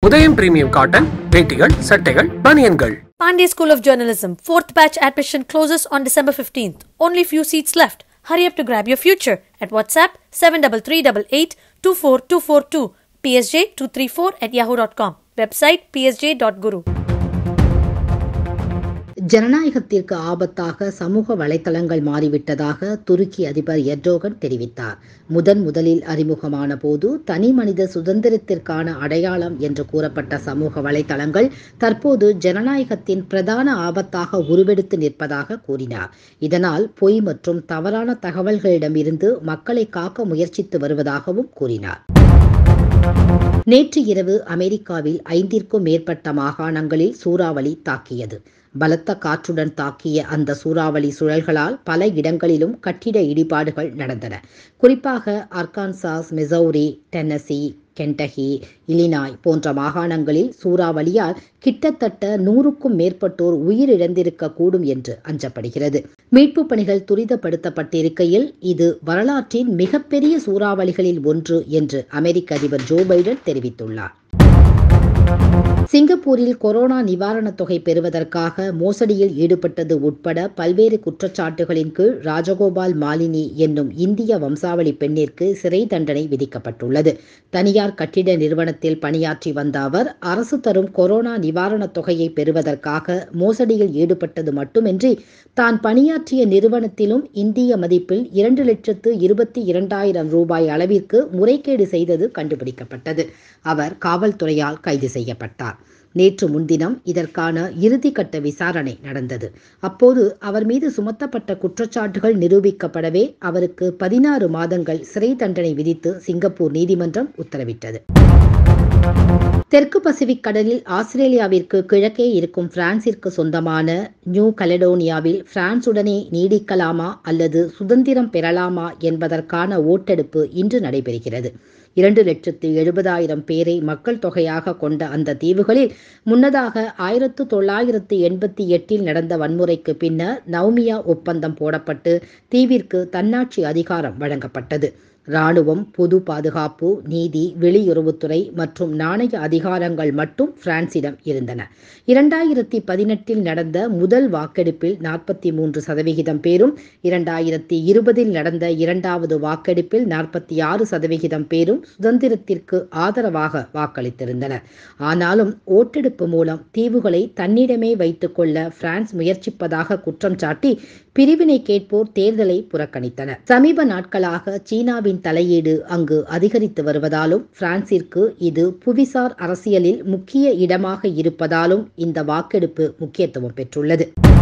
உதயம் premium cotton வேட்டிகள் சட்டைகள் பனியன்கள் Pandey School of Journalism, fourth batch admission closes on December 15th. Only few seats left. Hurry up to grab your future at WhatsApp 73388 24242 psj234 at yahoo.com. Website psj.guru. ஜனநாயகத்திற்கு ஆபத்தாக சமூக வலைத்தளங்கள் மாறிவிட்டதாக துருக்கி அதிபர் Erdogan தெரிவித்தார் முதன் முதலில் அறிமுகமான போது தனி மனித சுதந்திரத்திற்கான அடையாளம் என்று கூறப்பட்ட சமூக வலைத்தளங்கள் தற்போது ஜனநாயகத்தின் பிரதான ஆபத்தாக உருவெடுத்து நிற்பதாக கூறினார் இதனால் பொய் மற்றும் தவறான தகவல்களிடமிருந்து மக்களை காக்க முயற்சித்து வருவதாகவும் கூறினார் நேற்று இரவு அமெரிக்காவில் ஐந்திற்கும் மேற்பட்ட மாகாணங்களில் சூறாவளி தாக்கியது பலத்த காற்றுடன் தாக்கிய அந்த சூறாவளி சுழல்களால் பல இடங்களிலும் கட்டிட இடிபாடுகள் நடந்தன குறிப்பாக Arkansas Missouri Tennessee Kentucky Illinois போன்ற மாகாணங்களில் சூறாவளியால் கிட்டத்தட்ட நூறுக்கும் மேற்பட்டோர் உயிரிழந்திருக்க கூடும் என்று அஞ்சப்படுகிறது மீட்புப் பணிகள் துரிதப்படுத்தப்பட்டிருக்கையில் இது வரலாற்றின் மிகப்பெரிய சூறாவளிகளில் ஒன்று என்று அமெரிக்க அதிபர் ஜோ பைடன் தெரிவித்துள்ளார் சிங்கப்பூரில் கொரோனா நிவாரணத் தொகை பெறுவதற்காக மோசடியில் ஈடுபட்டது உட்பட பல்வேறு குற்றச்சாட்டுகளின் கீழ் ராஜகோபால் மாலினி என்னும் இந்திய வம்சாவளி பெண்ணிற்கு சிறை தண்டனை விதிக்கப்பட்டுள்ளது தனியார் கட்டிட நிறுவனத்தில் பணியாற்றி வந்த அவர் அரசு தரும் கொரோனா நிவாரணத் தொகையை பெறுவதற்காக மோசடியில் ஈடுபட்டது மட்டுமின்றி தான் பணியாற்றிய நிறுவனத்திலும் இந்திய மதிப்பில் இரண்டு லட்சத்து இருபத்தி இரண்டாயிரம் ரூபாய் அளவிற்கு முறைகேடு செய்தது கண்டுபிடிக்கப்பட்டது அவர் காவல்துறையால் கைது செய்யப்பட்டார் நேற்று முன்தினம் இதற்கான இறுதிக்கட்ட விசாரணை நடந்தது அப்போது அவர் மீது சுமத்தப்பட்ட குற்றச்சாட்டுகள் நிரூபிக்கப்படவே அவருக்கு பதினாறு மாதங்கள் சிறை தண்டனை விதித்து சிங்கப்பூர் நீதிமன்றம் உத்தரவிட்டது தெற்கு பசிபிக் கடலில் ஆஸ்திரேலியாவிற்கு கிழக்கே இருக்கும் பிரான்சிற்கு சொந்தமான நியூ கலடோனியாவில் பிரான்சுடனே நீடிக்கலாமா அல்லது சுதந்திரம் பெறலாமா என்பதற்கான ஓட்டெடுப்பு இன்று நடைபெறுகிறது இரண்டு லட்சத்து எழுபதாயிரம் பேரை மக்கள் தொகையாக கொண்ட அந்த தீவுகளில் முன்னதாக ஆயிரத்து தொள்ளாயிரத்து எண்பத்தி எட்டில் நடந்த வன்முறைக்கு பின்னர் நவ்மியா ஒப்பந்தம் போடப்பட்டு தீவிற்கு தன்னாட்சி அதிகாரம் வழங்கப்பட்டது இராணுவம் பொது பாதுகாப்பு நீதி வெளியுறவுத்துறை மற்றும் நாணய அதிகாரங்கள் மட்டும் பிரான்சிடம் இருந்தன இரண்டாயிரத்தி பதினெட்டில் நடந்த முதல் வாக்கெடுப்பில் நாற்பத்தி மூன்று சதவிகிதம் பேரும் இரண்டாயிரத்தி இருபதில் நடந்த இரண்டாவது வாக்கெடுப்பில் நாற்பத்தி ஆறு சதவிகிதம் பேரும் சுதந்திரத்திற்கு ஆதரவாக வாக்களித்திருந்தனர் ஆனாலும் ஓட்டெடுப்பு மூலம் தீவுகளை தன்னிடமே வைத்துக்கொள்ள பிரான்ஸ் முயற்சிப்பதாக குற்றம் சாட்டி பிரிவினை கேட்போர் தேர்தலை புறக்கணித்தனர் சமீப நாட்களாக சீனாவின் தலையீடு அங்கு அதிகரித்து வருவதாலும் பிரான்சிற்கு இது புவிசார் அரசியலில் முக்கிய இடமாக இருப்பதாலும் இந்த வாக்கெடுப்பு முக்கியத்துவம் பெற்றுள்ளது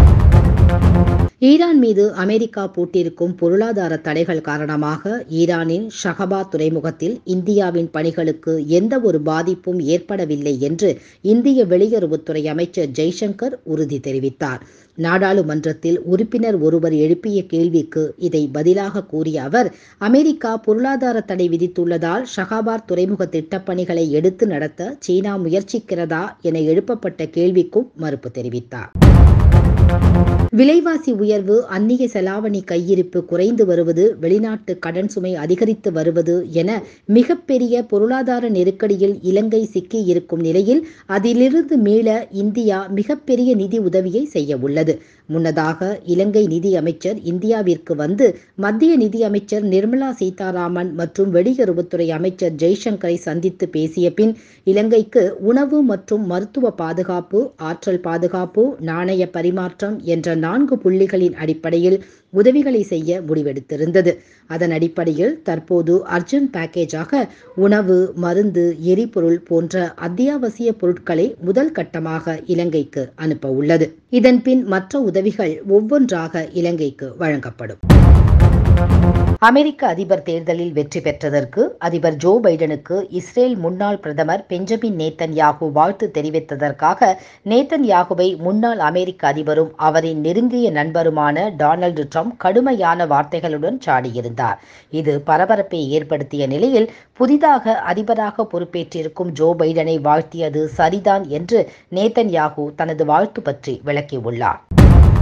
ஈரான் மீது அமெரிக்கா போட்டிருக்கும் பொருளாதார தடைகள் காரணமாக ஈரானின் ஷஹபா துறைமுகத்தில் இந்தியாவின் பணிகளுக்கு எந்த ஒரு பாதிப்பும் ஏற்படவில்லை என்று இந்திய வெளியுறவுத்துறை அமைச்சர் ஜெய்சங்கர் உறுதி தெரிவித்தார் நாடாளுமன்றத்தில் உறுப்பினர் ஒருவர் எழுப்பிய கேள்விக்கு இதை பதிலாக கூறிய அவர் அமெரிக்கா பொருளாதார தடை விதித்துள்ளதால் ஷஹாபார் துறைமுக திட்டப்பணிகளை எடுத்து நடத்த சீனா முயற்சிக்கிறதா என எழுப்பப்பட்ட கேள்விக்கும் மறுப்பு தெரிவித்தார் விலைவாசி உயர்வு அந்நிய செலாவணி கையிருப்பு குறைந்து வருவது வெளிநாட்டு கடன் சுமை அதிகரித்து வருவது என மிகப்பெரிய பொருளாதார நெருக்கடியில் இலங்கை சிக்கி இருக்கும் நிலையில் அதிலிருந்து மீள இந்தியா மிகப்பெரிய நிதி உதவியை செய்ய உள்ளது முன்னதாக இலங்கை நிதி அமைச்சர் இந்தியாவிற்கு வந்து மத்திய நிதி அமைச்சர் நிர்மலா சீதாராமன் மற்றும் வெளியுறவுத்துறை அமைச்சர் ஜெய்சங்கரை சந்தித்து பேசிய பின் இலங்கைக்கு உணவு மற்றும் மருத்துவ பாதுகாப்பு ஆற்றல் பாதுகாப்பு நாணய பரிமாற்றம் என்ற நான்கு புள்ளிகளின் அடிப்படையில் உதவிகளை செய்ய முடிவெடுத்திருந்தது அதன் அடிப்படையில் தற்போது அர்ஜென்ட் பேக்கேஜாக உணவு மருந்து எரிபொருள் போன்ற அத்தியாவசிய பொருட்களை முதல் கட்டமாக இலங்கைக்கு அனுப்ப உள்ளது இதன் பின் மற்ற உதவிகள் ஒவ்வொன்றாக இலங்கைக்கு வழங்கப்படும் அமெரிக்க அதிபர் தேர்தலில் வெற்றி பெற்றதற்கு அதிபர் ஜோ பைடனுக்கு இஸ்ரேல் முன்னாள் பிரதமர் பெஞ்சமின் நேத்தன் யாகு வாழ்த்து தெரிவித்ததற்காக நேத்தன் யாகுவை முன்னாள் அமெரிக்க அதிபரும் அவரின் நெருங்கிய நண்பருமான டொனால்டு ட்ரம்ப் கடுமையான வார்த்தைகளுடன் சாடியிருந்தார் இது பரபரப்பை ஏற்படுத்திய நிலையில் புதிதாக அதிபராக பொறுப்பேற்றிருக்கும் ஜோ பைடனை வாழ்த்தியது சரிதான் என்று நேத்தன் யாகு தனது வாழ்த்து பற்றி விளக்கியுள்ளார்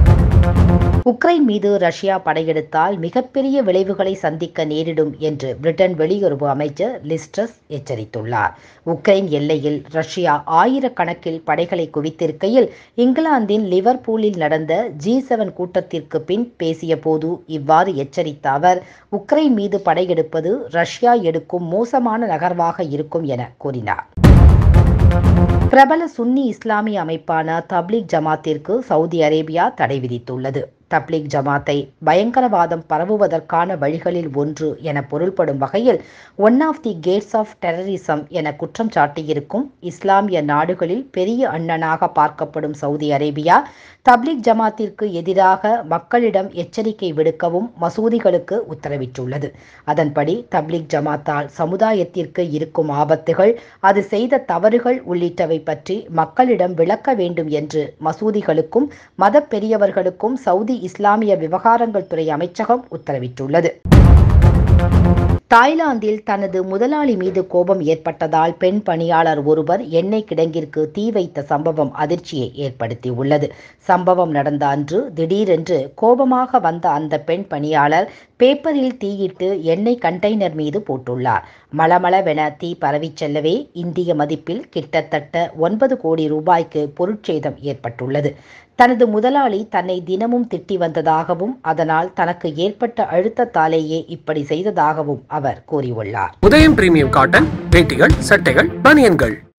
உக்ரைன் மீது ரஷ்யா படையெடுத்தால் மிகப்பெரிய விளைவுகளை சந்திக்க நேரிடும் என்று பிரிட்டன் வெளியுறவு அமைச்சர் லிஸ்ட்ரஸ் எச்சரித்துள்ளார் உக்ரைன் எல்லையில் ரஷ்யா ஆயிரக்கணக்கில் படைகளை குவித்திருக்கையில் இங்கிலாந்தின் லிவர்பூலில் நடந்த ஜி செவன் கூட்டத்திற்கு பின் பேசிய போது இவ்வாறு எச்சரித்த அவர் உக்ரைன் மீது படையெடுப்பது ரஷ்யா எடுக்கும் மோசமான நகர்வாக இருக்கும் என கூறினார் பிரபல சுன்னி இஸ்லாமிய அமைப்பான தப்லிக் ஜமாத்திற்கு சவுதி அரேபியா தடை விதித்துள்ளது தப்லிக் ஜமாத்தை பயங்கரவாதம் பரவுவதற்கான வழிகளில் ஒன்று என பொருள்படும் வகையில் one of the gates of terrorism என குற்றம் சாட்டியிருக்கும் இஸ்லாமிய நாடுகளில் பெரிய அண்ணனாக பார்க்கப்படும் சவுதி அரேபியா தப்லிக் ஜமாத்திற்கு எதிராக மக்களிடம் எச்சரிக்கை விடுக்கவும் மசூதிகளுக்கு உத்தரவிட்டுள்ளது அதன்படி தப்லிக் ஜமாத்தால் சமுதாயத்திற்கு இருக்கும் ஆபத்துகள் அது செய்த தவறுகள் உள்ளிட்டவை பற்றி மக்களிடம் விளக்க வேண்டும் என்று மசூதிகளுக்கும் மத பெரியவர்களுக்கும் சவுதி இஸ்லாமிய விவகாரங்கள் துறை அமைச்சகம் உத்தரவிட்டுள்ளது தாய்லாந்தில் தனது முதலாளி மீது கோபம் ஏற்பட்டதால் பெண் பணியாளர் ஒருவர் எண்ணெய் கிடங்கிற்கு தீ வைத்த சம்பவம் அதிர்ச்சியை ஏற்படுத்தியுள்ளது சம்பவம் நடந்த அன்று திடீரென்று கோபமாக வந்த அந்த பெண் பணியாளர் பேப்பரில் தீயிட்டு எண்ணெய் கண்டெய்னர் மீது போட்டுள்ளார் மளமளவென தீ பரவிச் செல்லவே இந்திய மதிப்பில் கிட்டத்தட்ட ஒன்பது கோடி ரூபாய்க்கு பொருட்சேதம் ஏற்பட்டுள்ளது தனது முதலாளி தன்னை தினமும் திட்டி வந்ததாகவும் அதனால் தனக்கு ஏற்பட்ட அழுத்தத்தாலேயே இப்படி செய்ததாகவும் அவர் கூறியுள்ளார் உதயம் பிரீமியம் காட்டன் வேட்டிகள் சட்டைகள் பனியன்கள்